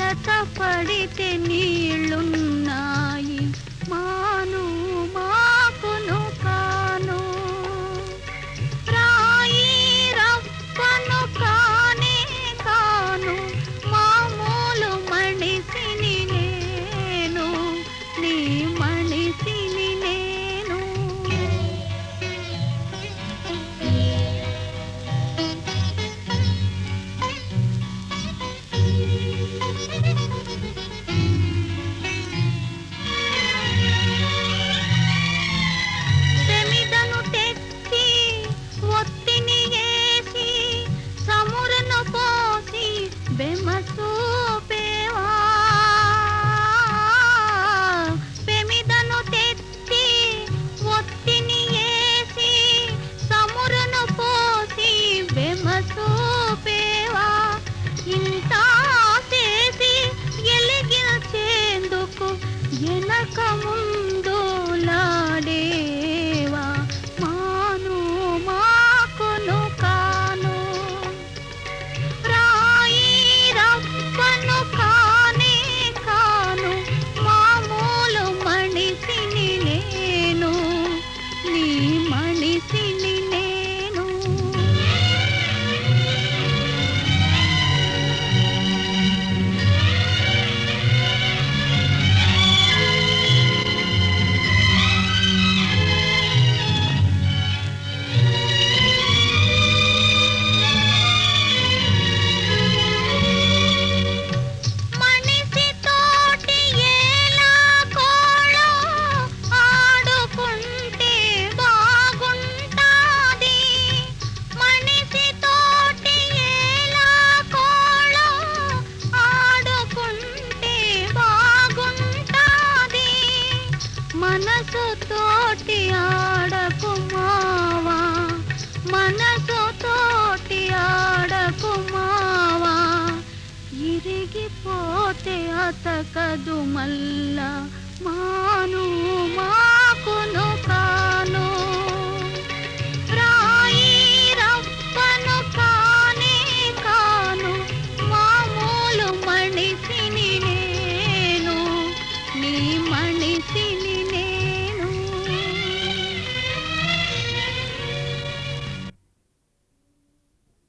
మడత పడితే నీళ్ళున్నాయి మాను మాకును కాను రాయి రప్పను కానే కాను మామూలు మనిషిని నేను నీ మనిషిని నేను సెమిదను తెచ్చి ఒత్తిని వేసి సమురను పోసి బెమసూపేవా పెమిదను తెచ్చి ఒత్తిని వేసి సమురను పోసి బెమసూపేవా ఇంత చేసి ఎలిగించేందుకు వెనక ముందు లాడేవా మాను మాకును కాను రాయి రప్పను కానే కాను మామూలు మనిషిని నేను నీ మనిషిని నేను మనిషి తోటి ఎలా కోళో ఆడుకుంటే బాగుంటాది మనిషి తోటి ఎలా కోళో ఆడుకుంటే బాగుంటాది మనసు తోటి ఆడకు మావా మనసు తోటి ఆడకు మావా ఇరిగిపోతే అతకదు మల్ల మాను మాకును కాను